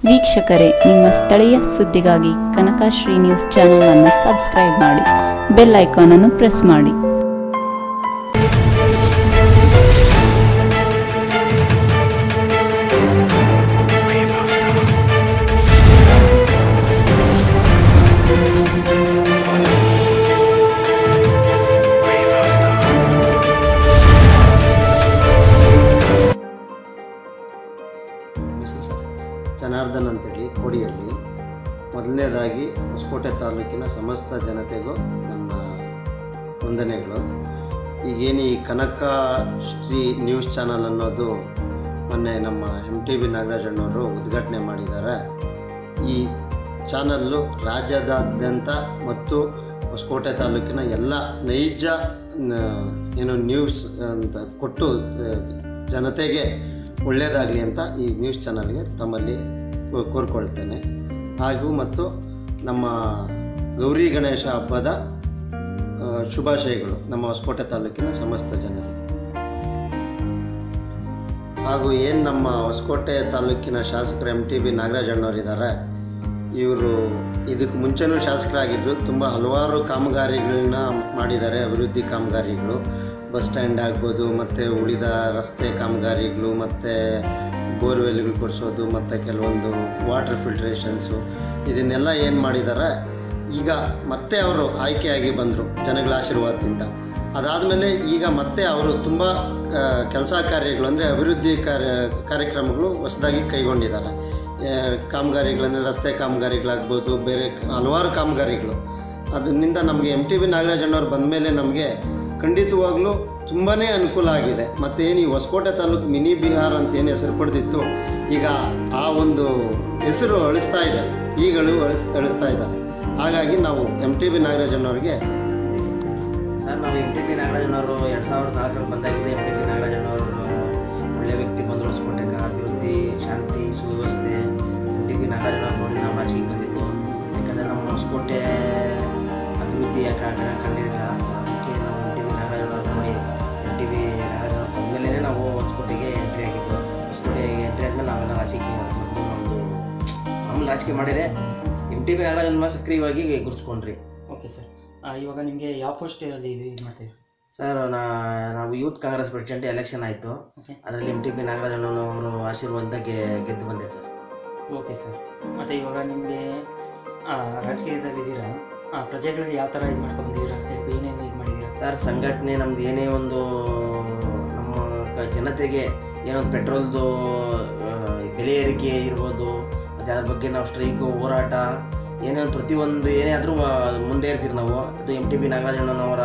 ವೀಕ್ಷಕರೇ ನಿಮ್ಮ ಸ್ಥಳೀಯ ಸುದ್ದಿಗಾಗಿ ಕನಕಶ್ರೀ ನ್ಯೂಸ್ ಚಾನೆಲ್ ಅನ್ನು ಸಬ್ಸ್ಕ್ರೈಬ್ ಮಾಡಿ ಬೆಲ್ ಐಕಾನ್ ಅನ್ನು ಪ್ರೆಸ್ ಮಾಡಿ ಜನಾರ್ದನ್ ಅಂತೇಳಿ ಕೋಡಿಯಲ್ಲಿ ಮೊದಲನೇದಾಗಿ ಹೊಸಕೋಟೆ ತಾಲೂಕಿನ ಸಮಸ್ತ ಜನತೆಗೂ ನನ್ನ ವಂದನೆಗಳು ಈಗೇನು ಈ ಕನಕ ಶ್ರೀ ನ್ಯೂಸ್ ಚಾನಲ್ ಅನ್ನೋದು ಮೊನ್ನೆ ನಮ್ಮ ಎಮ್ ಟಿ ಬಿ ನಾಗರಾಜಣ್ಣವರು ಉದ್ಘಾಟನೆ ಮಾಡಿದ್ದಾರೆ ಈ ಚಾನಲ್ಲು ರಾಜ್ಯದಾದ್ಯಂತ ಮತ್ತು ಹೊಸಕೋಟೆ ತಾಲೂಕಿನ ಎಲ್ಲ ನೈಜ ನ- ಏನು ನ್ಯೂಸ್ ಅಂತ ಕೊಟ್ಟು ಆ, ಜನತೆಗೆ ಒಳ್ಳೆಯದಾಗಲಿ ಅಂತ ಈ ನ್ಯೂಸ್ ಚಾನಲ್ಗೆ ತಮ್ಮಲ್ಲಿ ಕೋ- ಕೋರ್ಕೊಳ್ತೇನೆ ಹಾಗೂ ಮತ್ತು ನಮ್ಮ ಗೌರಿ ಗಣೇಶ ಹಬ್ಬದ ಆ, ಶುಭಾಶಯಗಳು ನಮ್ಮ ಹೊಸಕೋಟೆ ತಾಲೂಕಿನ ಸಮಸ್ತ ಜನರಿಗೆ ಹಾಗೂ ಏನು ನಮ್ಮ ಹೊಸಕೋಟೆ ತಾಲೂಕಿನ ಶಾಸಕರು ಎಮ್ ಟಿ ಬಿ ನಾಗರಾಜಣ್ಣವರಿದ್ದಾರೆ ಇವರು ಇದಕ್ಕೆ ಮುಂಚೆನೂ ಶಾಸಕರಾಗಿದ್ದರು ತುಂಬ ಹಲವಾರು ಕಾಮಗಾರಿಗಳನ್ನ ಮಾಡಿದ್ದಾರೆ ಅಭಿವೃದ್ಧಿ ಕಾಮಗಾರಿಗಳು ಬಸ್ ಸ್ಟ್ಯಾಂಡ್ ಆಗ್ಬೋದು ಮತ್ತು ಉಳಿದ ರಸ್ತೆ ಕಾಮಗಾರಿಗಳು ಮತ್ತು ಬೋರ್ವೆಲ್ಗಳು ಕೊಡಿಸೋದು ಮತ್ತು ಕೆಲವೊಂದು ವಾಟರ್ ಫಿಲ್ಟ್ರೇಷನ್ಸು ಇದನ್ನೆಲ್ಲ ಏನು ಮಾಡಿದ್ದಾರೆ ಈಗ ಮತ್ತೆ ಅವರು ಆಯ್ಕೆಯಾಗಿ ಬಂದರು ಜನಗಳ ಆಶೀರ್ವಾದದಿಂದ ಅದಾದಮೇಲೆ ಈಗ ಮತ್ತೆ ಅವರು ತುಂಬ ಕೆಲಸ ಕಾರ್ಯಗಳು ಅಂದರೆ ಅಭಿವೃದ್ಧಿ ಕಾರ್ಯ ಕಾರ್ಯಕ್ರಮಗಳು ಹೊಸದಾಗಿ ಕೈಗೊಂಡಿದ್ದಾರೆ ಆ, ಕಾಮಗಾರಿಗಳಂದರೆ ರಸ್ತೆ ಕಾಮಗಾರಿಗಳಾಗ್ಬೋದು ಬೇರೆ ಕ- ಹಲವಾರು ಕಾಮಗಾರಿಗಳು ಅದರಿಂದ ನಮಗೆ ಎಮ್ ಟಿ ಬಿ ನಾಗರಾಜಣ್ಣವ್ರು ಬಂದ ಮೇಲೆ ನಮಗೆ ಖಂಡಿತವಾಗ್ಲೂ ತುಂಬಾ ಅನುಕೂಲ ಆಗಿದೆ ಮತ್ತು ಏನು ಈ ಹೊಸಕೋಟೆ ತಾಲೂಕು ಮಿನಿ ಬಿಹಾರ್ ಅಂತ ಏನು ಹೆಸರು ಪಡೆದಿತ್ತು ಈಗ ಆ ಒಂದು ಹೆಸರು ಅಳಿಸ್ತಾ ಇದೆ ಈಗಳು ಅಳಿಸ್ ಅಳಿಸ್ತಾ ಇದ್ದಾರೆ ಹಾಗಾಗಿ ನಾವು ಎಮ್ ಟಿ ಬಿ ನಾಗರಾಜಣ್ಣವ್ರಿಗೆ ಸರ್ ನಾವು ಎಮ್ ಟಿ ಪಿ ನಾಗರಾಜನವರು ಎರಡು ಸಾವಿರದ ನಾಲ್ಕರಲ್ಲಿ ಬಂದಾಗಿದೆ ಎಮ್ ಟಿ ಪಿ ನಾಗರಾಜನವರು ಒಳ್ಳೆ ವ್ಯಕ್ತಿ ಬಂದರು ಹೊಸಕೋಟೆಗೆ ಅಭಿವೃದ್ಧಿ ಶಾಂತಿ ಸುವ್ಯವಸ್ಥೆ ಎಮ್ ಟಿ ಪಿ ನಾಗರಾಜನವ್ರು ನೋಡಿ ನಾವು ರಾಶಿಗೆ ಬಂದಿದ್ದು ಯಾಕಂದರೆ ನಮ್ಮ ಹೊಸಕೋಟೆ ಅಭಿವೃದ್ಧಿ ಕಂಡಿರಲಿಲ್ಲ ಅದಕ್ಕೆ ನಾವು ಎಮ್ ಟಿ ಪಿ ನಾಗರಾಜನವ್ರು ನೋಡಿ ಎಮ್ ಟಿ ಪಿ ನಾಗರಾಜನವ್ರು ಬಂದಮೇಲೆ ನಾವು ಹೊಸಕೋಟೆಗೆ ಎಂಟ್ರಿ ಆಗಿದ್ದು ಹೊಸಕೋಟೆಗೆ ಎಂಟ್ರಿ ಆದಮೇಲೆ ನಾವೆಲ್ಲ ರಾಜಕೀಯ ಮಾಡ್ಕೊಂಡು ನಮ್ಮದು ನಮ್ಮನ್ನು ರಾಜಕೀಯ ಮಾಡಿದರೆ ಎಮ್ ಟಿ ಪಿ ನಾಗರಾಜನ ಸಕ್ರಿಯವಾಗಿ ಗುರುತಿಸ್ಕೊಂಡ್ರಿ ಓಕೆ ಸರ್ ಇವಾಗ ನಿಮಗೆ ಯಾವ ಪೋಸ್ಟಲ್ಲಿ ಇದು ಇದು ಮಾಡ್ತೀವಿ ಸರ್ ನಾ ನಾವು ಯೂತ್ ಕಾಂಗ್ರೆಸ್ ಪ್ರೆಸಿಡೆಂಟ್ ಎಲೆಕ್ಷನ್ ಆಯಿತು ಓಕೆ ಅದರಲ್ಲಿ ಎಮ್ ಟಿ ಪಿ ನಾಗರಾಜಣ್ಣನವರು ಆಶೀರ್ವಾದ ಗೆ- ಗೆದ್ದು ಬಂದೆ ಸರ್ ಓಕೆ ಸರ್ ಮತ್ತು ಇವಾಗ ನಿಮಗೆ ರಾಜಕೀಯದಲ್ಲಿದ್ದೀರಾ ಆ, ಪ್ರಜೆಗಳಿಗೆ ಯಾವ ಥರ ಇದು ಮಾಡ್ಕೊಂಡು ಬಂದಿದ್ದೀರಾ ಏನೇನು ಇದು ಮಾಡಿದ್ದೀರಾ ಸರ್ ಸಂಘಟನೆ ನಮ್ದು ಏನೇ ಒಂದು ನಮ್ಮ ಕ- ಜನತೆಗೆ ಏನೋ ಒಂದು ಪೆಟ್ರೋಲ್ದು ಆ, ಬೆಲೆ ಏರಿಕೆ ಇರ್ಬೋದು ಮತ್ತು ಅದ್ರ ಬಗ್ಗೆ ನಾವು ಸ್ಟ್ರೈಕು ಹೋರಾಟ ಏನೇ ಒಂದು ಪ್ರತಿಯೊಂದು ಏನೇ ಆದರೂ ಮುಂದೆ ಇರ್ತೀವಿ ನಾವು ಅದು ಎಮ್ ಟಿ ಪಿ ನಾಗರಾಜಣ್ಣನವರ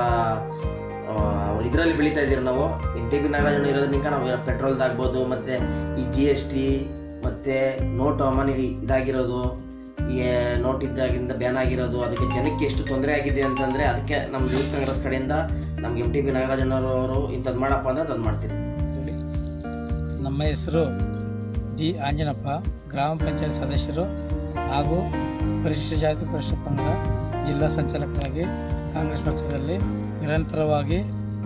ಇದರಲ್ಲಿ ಬೆಳೀತಾ ಇದ್ದೀರಿ ನಾವು ಎಮ್ ಟಿ ಪಿ ನಾಗರಾಜಣ್ಣ ಇರೋದ್ರಿಂದ ನಾವು ಪೆಟ್ರೋಲ್ದಾಗ್ಬೋದು ಮತ್ತು ಈ ಜಿ ಎಸ್ ಟಿ ಮತ್ತು ನೋಟ್ ಅಮಾನ್ಯ ಇದಾಗಿರೋದು ಈ ನೋಟ್ ಇದ್ದಾಗಿಂದ ಬ್ಯಾನ್ ಆಗಿರೋದು ಅದಕ್ಕೆ ಜನಕ್ಕೆ ಎಷ್ಟು ತೊಂದರೆ ಆಗಿದೆ ಅಂತಂದರೆ ಅದಕ್ಕೆ ನಮ್ಮ ಯೂತ್ ಕಾಂಗ್ರೆಸ್ ಕಡೆಯಿಂದ ನಮ್ಗೆ ಎಮ್ ಟಿ ಪಿ ನಾಗರಾಜಣ್ಣವರು ಇಂಥದ್ದು ಮಾಡಪ್ಪ ಅಂದ್ರೆ ಅದು ಮಾಡ್ತೀರಿ ನಮ್ಮ ಹೆಸರು ಡಿ ಆಂಜನಪ್ಪ ಗ್ರಾಮ ಪಂಚಾಯತ್ ಸದಸ್ಯರು ಹಾಗೂ ಪರಿಶಿಷ್ಟ ಜಾತಿ ಪರಿಶಿಷ್ಟ ಪಂಗಡ ಜಿಲ್ಲಾ ಸಂಚಾಲಕರಾಗಿ ಕಾಂಗ್ರೆಸ್ ಪಕ್ಷದಲ್ಲಿ ನಿರಂತರವಾಗಿ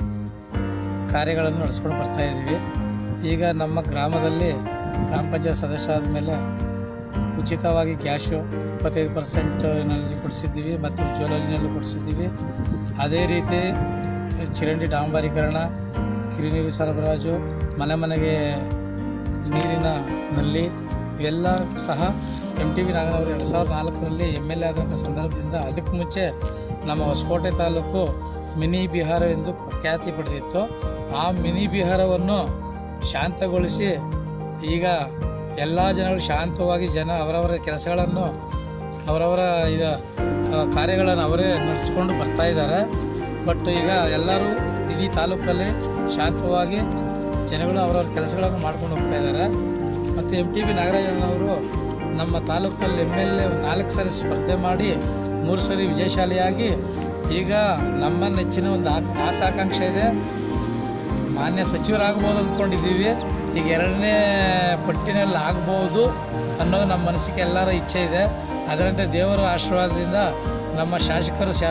ಕಾರ್ಯಗಳನ್ನು ನಡೆಸ್ಕೊಂಡು ಬರ್ತಾ ಇದ್ದೀವಿ ಈಗ ನಮ್ಮ ಗ್ರಾಮದಲ್ಲಿ ಗ್ರಾಮ ಪಂಚಾಯತ್ ಸದಸ್ಯ ಆದಮೇಲೆ ಉಚಿತವಾಗಿ ಗ್ಯಾಸು ಇಪ್ಪತ್ತೈದು ಪರ್ಸೆಂಟ್ನಲ್ಲಿ ಕೊಡಿಸಿದ್ದೀವಿ ಮತ್ತು ಉಜ್ವಲನಲ್ಲಿ ಕೊಡಿಸಿದ್ದೀವಿ ಅದೇ ರೀತಿ ಚರಂಡಿ ಡಾಂಬರೀಕರಣ ಕಿರಿನೀರು ಸರಬರಾಜು ಮನೆ ಮನೆಗೆ ನೀರಿನ ನಲ್ಲಿ ಇವೆಲ್ಲ ಸಹ ಎಮ್ ಟಿ ವಿ ನಾಗನವರು ಎರಡು ಸಾವಿರದ ನಾಲ್ಕರಲ್ಲಿ ಎಮ್ ಎಲ್ ಎ ಆದಂಥ ಸಂದರ್ಭದಿಂದ ಅದಕ್ಕೆ ಮುಂಚೆ ನಮ್ಮ ಹೊಸಕೋಟೆ ತಾಲೂಕು ಮಿನಿ ಬಿಹಾರ ಎಂದು ಖ್ಯಾತಿ ಪಡೆದಿತ್ತು ಆ ಮಿನಿ ಬಿಹಾರವನ್ನು ಶಾಂತಗೊಳಿಸಿ ಈಗ ಎಲ್ಲ ಜನಗಳು ಶಾಂತವಾಗಿ ಜನ ಅವರವರ ಕೆಲಸಗಳನ್ನು ಅವರವರ ಇದು ಆ, ಕಾರ್ಯಗಳನ್ನು ಅವರೇ ನಡೆಸ್ಕೊಂಡು ಬರ್ತಾ ಇದ್ದಾರೆ ಬಟ್ ಈಗ ಎಲ್ಲರೂ ಇಡೀ ತಾಲೂಕಲ್ಲಿ ಶಾಂತವಾಗಿ ಜನಗಳು ಅವರವ್ರ ಕೆಲಸಗಳನ್ನು ಮಾಡ್ಕೊಂಡು ಹೋಗ್ತಾ ಇದ್ದಾರೆ ಮತ್ತು ಎಮ್ ಟಿ ಬಿ ನಾಗರಾಜಣ್ಣವರು ನಮ್ಮ ತಾಲೂಕಲ್ಲಿ ಎಮ್ ಎಲ್ ಎ ನಾಲ್ಕು ಸರಿ ಸ್ಪರ್ಧೆ ಮಾಡಿ ಮೂರು ಸರಿ ವಿಜಯಶಾಲಿಯಾಗಿ ಈಗ ನಮ್ಮ ನೆಚ್ಚಿನ ಒಂದು ಆ- ಆಸೆ ಆಕಾಂಕ್ಷೆ ಇದೆ ಮಾನ್ಯ ಸಚಿವರಾಗ್ಬೋದು ಅಂದ್ಕೊಂಡಿದ್ದೀವಿ ಈಗ ಎರಡನೇ ಪಟ್ಟಿನಲ್ಲಿ ಆಗ್ಬೋದು ಅನ್ನೋದು ನಮ್ಮ ಮನಸ್ಸಿಗೆ ಎಲ್ಲರ ಇಚ್ಛೆ ಇದೆ ಅದರಂತೆ ದೇವರ ಆಶೀರ್ವಾದದಿಂದ ನಮ್ಮ ಶಾಸಕರು ಶಾ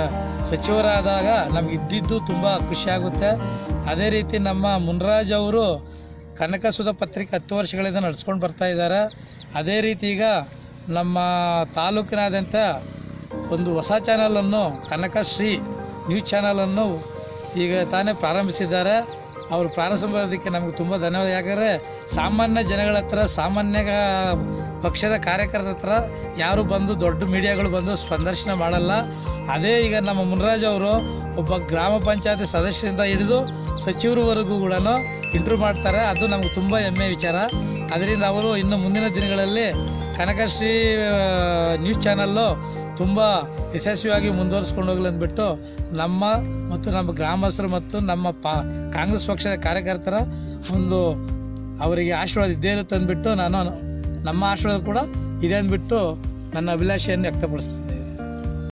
ಸಚಿವರಾದಾಗ ನಮ್ಗೆ ಇದ್ದಿದ್ದು ತುಂಬ ಖುಷಿಯಾಗುತ್ತೆ ಅದೇ ರೀತಿ ನಮ್ಮ ಮುನ್ರಾಜ್ ಅವರು ಕನಕಸುಧ ಪತ್ರಿಕೆ ಹತ್ತು ವರ್ಷಗಳಿಂದ ನಡ್ಸ್ಕೊಂಡು ಬರ್ತಾ ಇದ್ದಾರೆ ಅದೇ ರೀತಿ ಈಗ ನಮ್ಮ ತಾಲೂಕಿನಾದ್ಯಂತ ಒಂದು ಹೊಸ ಚಾನಲನ್ನು ಕನಕಶ್ರೀ ನ್ಯೂಸ್ ಚಾನಲನ್ನು ಈಗ ತಾನೇ ಪ್ರಾರಂಭಿಸಿದ್ದಾರೆ ಅವರು ಪ್ರಾರಂಭಿಸೋದಕ್ಕೆ ನಮಗೆ ತುಂಬ ಧನ್ಯವಾದ ಯಾಕಂದರೆ ಸಾಮಾನ್ಯ ಜನಗಳ ಹತ್ರ ಸಾಮಾನ್ಯ ಪಕ್ಷದ ಕಾರ್ಯಕರ್ತರ ಹತ್ರ ಯಾರು ಬಂದು ದೊಡ್ಡ ಮೀಡಿಯಾಗಳು ಬಂದು ಸ್ಪಂದರ್ಶನ ಮಾಡಲ್ಲ ಅದೇ ಈಗ ನಮ್ಮ ಮುನರಾಜ್ ಅವರು ಒಬ್ಬ ಗ್ರಾಮ ಪಂಚಾಯತಿ ಸದಸ್ಯರಿಂದ ಹಿಡಿದು ಸಚಿವರವರೆಗೂ ಕೂಡ ಇಂಟ್ರ್ಯೂ ಮಾಡ್ತಾರೆ ಅದು ನಮ್ಗೆ ತುಂಬ ಹೆಮ್ಮೆ ವಿಚಾರ ಅದರಿಂದ ಅವರು ಇನ್ನು ಮುಂದಿನ ದಿನಗಳಲ್ಲಿ ಕನಕಶ್ರೀ ಆ, ನ್ಯೂಸ್ ಚಾನಲ್ಲು ತುಂಬ ಯಶಸ್ವಿಯಾಗಿ ಮುಂದುವರಿಸ್ಕೊಂಡು ಹೋಗಲಿ ಅಂದ್ಬಿಟ್ಟು ನಮ್ಮ ಮತ್ತು ನಮ್ಮ ಗ್ರಾಮಸ್ಥರು ಮತ್ತು ನಮ್ಮ ಪಾ ಕಾಂಗ್ರೆಸ್ ಪಕ್ಷದ ಕಾರ್ಯಕರ್ತರ ಒಂದು ಅವರಿಗೆ ಆಶೀರ್ವಾದ ಇದ್ದೇ ಇರುತ್ತೆ ಅಂದ್ಬಿಟ್ಟು ನಾನು ನಮ್ಮ ಆಶೀರ್ವಾದ ಕೂಡ ಇದೆ ಅಂದ್ಬಿಟ್ಟು ನನ್ನ ಅಭಿಲಾಷೆಯನ್ನು ವ್ಯಕ್ತಪಡಿಸ್ತೀನಿ